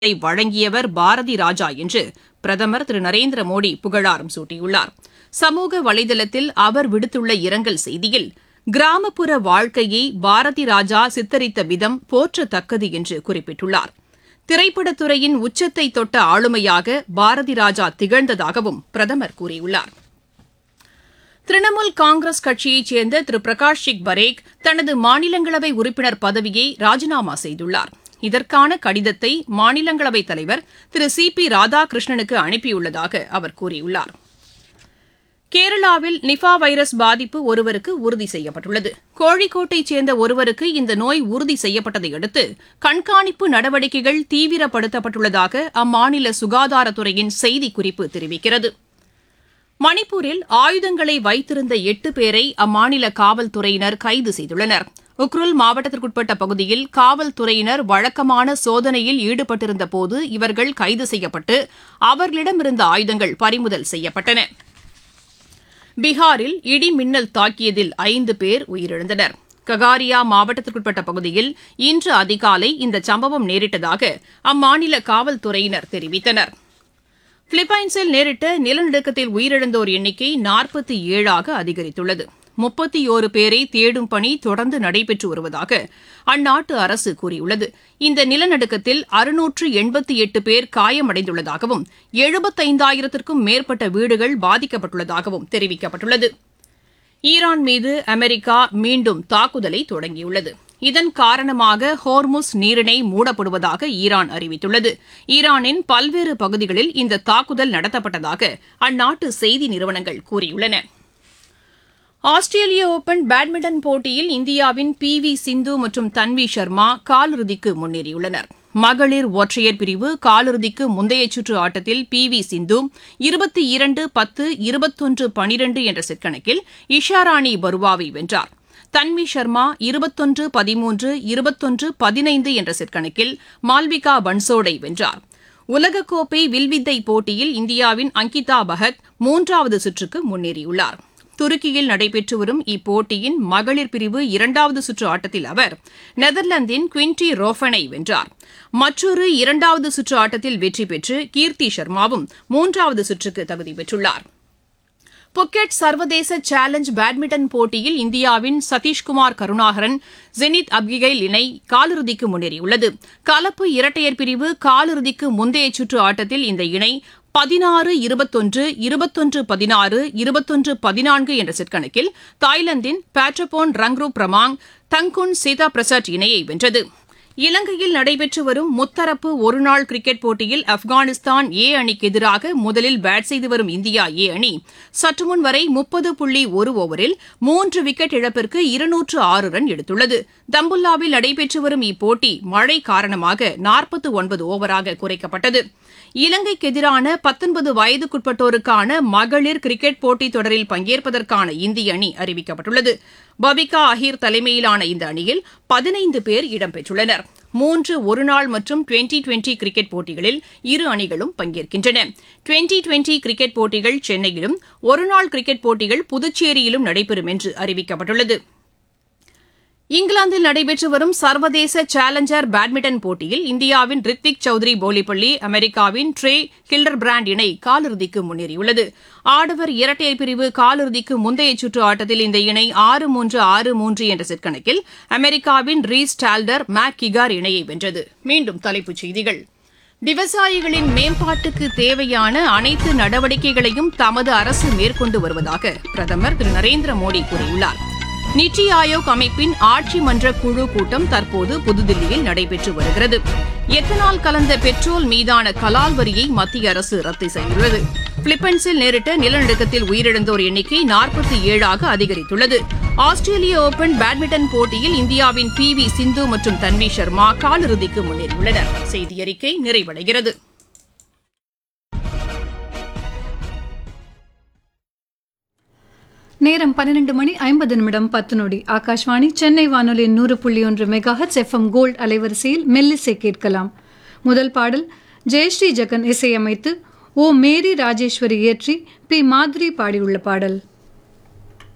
விருதை வழங்கியவர் பாரதி ராஜா என்று பிரதமர் திரு நரேந்திர மோடி புகழாரம் சூட்டியுள்ளார் சமூக வலைதளத்தில் அவர் விடுத்துள்ள இரங்கல் செய்தியில் கிராமப்புற வாழ்க்கையை பாரதி ராஜா சித்தரித்த விதம் போற்றத்தக்கது என்று குறிப்பிட்டுள்ளார் திரைப்படத்துறையின் உச்சத்தை தொட்ட ஆளுமையாக பாரதி ராஜா திகழ்ந்ததாகவும் பிரதமர் கூறியுள்ளார் திரிணாமுல் காங்கிரஸ் கட்சியைச் சேர்ந்த திரு பிரகாஷ் சிங் பரேக் தனது மாநிலங்களவை உறுப்பினர் பதவியை ராஜினாமா செய்துள்ளார் இதற்கான கடிதத்தை மாநிலங்களவைத் தலைவர் திரு சி பி ராதாகிருஷ்ணனுக்கு அனுப்பியுள்ளதாக அவர் கூறியுள்ளார் கேரளாவில் நிஃபா வைரஸ் பாதிப்பு ஒருவருக்கு உறுதி செய்யப்பட்டுள்ளது கோழிக்கோட்டைச் சேர்ந்த ஒருவருக்கு இந்த நோய் உறுதி செய்யப்பட்டதை அடுத்து கண்காணிப்பு நடவடிக்கைகள் தீவிரப்படுத்தப்பட்டுள்ளதாக அம்மாநில சுகாதாரத்துறையின் செய்திக்குறிப்பு தெரிவிக்கிறது மணிப்பூரில் ஆயுதங்களை வைத்திருந்த எட்டு பேரை அம்மாநில காவல்துறையினர் கைது செய்துள்ளனர் உக்ருல் மாவட்டத்திற்குட்பட்ட பகுதியில் காவல்துறையினர் வழக்கமான சோதனையில் ஈடுபட்டிருந்தபோது இவர்கள் கைது செய்யப்பட்டு அவர்களிடமிருந்த ஆயுதங்கள் பறிமுதல் செய்யப்பட்டன பீகாரில் இடி மின்னல் தாக்கியதில் ஐந்து பேர் உயிரிழந்தனர் ககாரியா மாவட்டத்திற்குட்பட்ட பகுதியில் இன்று அதிகாலை இந்த சம்பவம் நேரிட்டதாக அம்மாநில காவல்துறையினர் தெரிவித்தனர் பிலிப்பைன்ஸில் நேரிட்ட நிலநடுக்கத்தில் உயிரிழந்தோர் எண்ணிக்கை நாற்பத்தி ஏழாக அதிகரித்துள்ளது முப்பத்தி ஓரு பேரை தேடும் பணி தொடர்ந்து நடைபெற்று வருவதாக அந்நாட்டு அரசு கூறியுள்ளது இந்த நிலநடுக்கத்தில் அறுநூற்று எண்பத்தி எட்டு பேர் காயமடைந்துள்ளதாகவும் எழுபத்தைந்தாயிரத்திற்கும் மேற்பட்ட வீடுகள் பாதிக்கப்பட்டுள்ளதாகவும் தெரிவிக்கப்பட்டுள்ளது ஈரான் மீது அமெரிக்கா மீண்டும் தாக்குதலை தொடங்கியுள்ளது இதன் காரணமாக ஹோர்முஸ் நீரிணை மூடப்படுவதாக ஈரான் அறிவித்துள்ளது ஈரானின் பல்வேறு பகுதிகளில் இந்த தாக்குதல் நடத்தப்பட்டதாக அந்நாட்டு செய்தி நிறுவனங்கள் கூறியுள்ளன ஆஸ்திரேலிய ஓபன் பேட்மிண்டன் போட்டியில் இந்தியாவின் பி வி சிந்து மற்றும் தன்வி சர்மா காலிறுதிக்கு முன்னேறியுள்ளனர் மகளிர் ஒற்றையர் பிரிவு காலிறுதிக்கு முந்தைய சுற்று ஆட்டத்தில் பி வி சிந்து இருபத்தி இரண்டு பத்து இருபத்தொன்று பனிரெண்டு என்ற செட் கணக்கில் இஷாராணி பருவாவை வென்றார் தன்வி சர்மா இருபத்தொன்று பதிமூன்று இருபத்தொன்று பதினைந்து என்ற செட் கணக்கில் மால்விகா பன்சோடை வென்றார் உலகக்கோப்பை வில்வித்தை போட்டியில் இந்தியாவின் அங்கிதா பகத் மூன்றாவது சுற்றுக்கு முன்னேறியுள்ளார் துருக்கியில் நடைபெற்று வரும் இப்போட்டியின் மகளிர் பிரிவு இரண்டாவது சுற்று ஆட்டத்தில் அவர் நெதர்லாந்தின் குவின்டி ரோஃபனை வென்றார் மற்றொரு இரண்டாவது சுற்று ஆட்டத்தில் வெற்றி பெற்று கீர்த்தி சர்மாவும் மூன்றாவது சுற்றுக்கு தகுதி பெற்றுள்ளார் புக்கெட் சர்வதேச சேலஞ்ச் பேட்மிண்டன் போட்டியில் இந்தியாவின் சதீஷ்குமார் கருணாகரன் ஜெனித் அப்கிகைல் இணை காலிறுதிக்கு முன்னேறியுள்ளது கலப்பு இரட்டையர் பிரிவு காலிறுதிக்கு முந்தைய சுற்று ஆட்டத்தில் இந்த இணை பதினாறு இருபத்தொன்று இருபத்தொன்று பதினாறு இருபத்தொன்று பதினான்கு என்ற செட் கணக்கில் தாய்லாந்தின் பேட்ரபோன் ரங்ரு பிரமாங் தங்குன் சீதா பிரசாத் இணையை வென்றது இலங்கையில் நடைபெற்று வரும் முத்தரப்பு ஒருநாள் கிரிக்கெட் போட்டியில் ஆப்கானிஸ்தான் ஏ அணிக்கு எதிராக முதலில் பேட் செய்து வரும் இந்தியா ஏ அணி சற்றுமுன் வரை முப்பது புள்ளி ஒரு ஓவரில் மூன்று விக்கெட் இழப்பிற்கு இருநூற்று ஆறு ரன் எடுத்துள்ளது தம்புல்லாவில் நடைபெற்று வரும் இப்போட்டி மழை காரணமாக நாற்பத்து ஒன்பது ஓவராக குறைக்கப்பட்டது இலங்கைக்கு எதிரான பத்தொன்பது வயதுக்குட்பட்டோருக்கான மகளிர் கிரிக்கெட் போட்டித் தொடரில் பங்கேற்பதற்கான இந்திய அணி அறிவிக்கப்பட்டுள்ளது பவிகா அஹீர் தலைமையிலான இந்த அணியில் பதினைந்து பேர் இடம்பெற்றுள்ளனர் மூன்று ஒருநாள் மற்றும் டுவெண்டி டுவெண்டி கிரிக்கெட் போட்டிகளில் இரு அணிகளும் பங்கேற்கின்றன டுவெண்டி டுவெண்டி கிரிக்கெட் போட்டிகள் சென்னையிலும் ஒருநாள் கிரிக்கெட் போட்டிகள் புதுச்சேரியிலும் நடைபெறும் என்று அறிவிக்கப்பட்டுள்ளது இங்கிலாந்தில் நடைபெற்று வரும் சர்வதேச சேலஞ்சர் பேட்மிண்டன் போட்டியில் இந்தியாவின் ரித்விக் சௌத்ரி போலிப்பள்ளி அமெரிக்காவின் ட்ரே ஹில்டர் பிராண்ட் இணை காலிறுதிக்கு முன்னேறியுள்ளது ஆடவர் இரட்டையர் பிரிவு காலிறுதிக்கு முந்தைய சுற்று ஆட்டத்தில் இந்த இணை ஆறு மூன்று ஆறு மூன்று என்ற செட் கணக்கில் அமெரிக்காவின் ரீஸ் டால்டர் மேக் கிகார் இணையை வென்றது மீண்டும் தலைப்புச் செய்திகள் விவசாயிகளின் மேம்பாட்டுக்கு தேவையான அனைத்து நடவடிக்கைகளையும் தமது அரசு மேற்கொண்டு வருவதாக பிரதமர் திரு நரேந்திர மோடி கூறியுள்ளார் நித்தி ஆயோக் அமைப்பின் ஆட்சி மன்ற குழு கூட்டம் தற்போது புதுதில்லியில் நடைபெற்று வருகிறது எத்தனால் கலந்த பெட்ரோல் மீதான கலால் வரியை மத்திய அரசு ரத்து செய்துள்ளது பிலிப்பைன்ஸில் நேரிட்ட நிலநடுக்கத்தில் உயிரிழந்தோர் எண்ணிக்கை நாற்பத்தி ஏழாக அதிகரித்துள்ளது ஆஸ்திரேலிய ஓபன் பேட்மிண்டன் போட்டியில் இந்தியாவின் பி வி சிந்து மற்றும் தன்வி சர்மா காலிறுதிக்கு முன்னேறியுள்ளனர் செய்தியறிக்கை நிறைவடைகிறது நேரம் பன்னிரண்டு மணி ஐம்பது நிமிடம் பத்து நொடி ஆகாஷ்வாணி சென்னை வானொலியின் நூறு புள்ளி ஒன்று மெகாஹச் எஃப்எம் கோல்ட் அலைவரிசையில் மெல்லிசை கேட்கலாம் முதல் பாடல் ஜெயஸ்ரீ ஜெகன் இசையமைத்து ஓ மேரி ராஜேஸ்வரி இயற்றி பி மாதிரி பாடியுள்ள பாடல்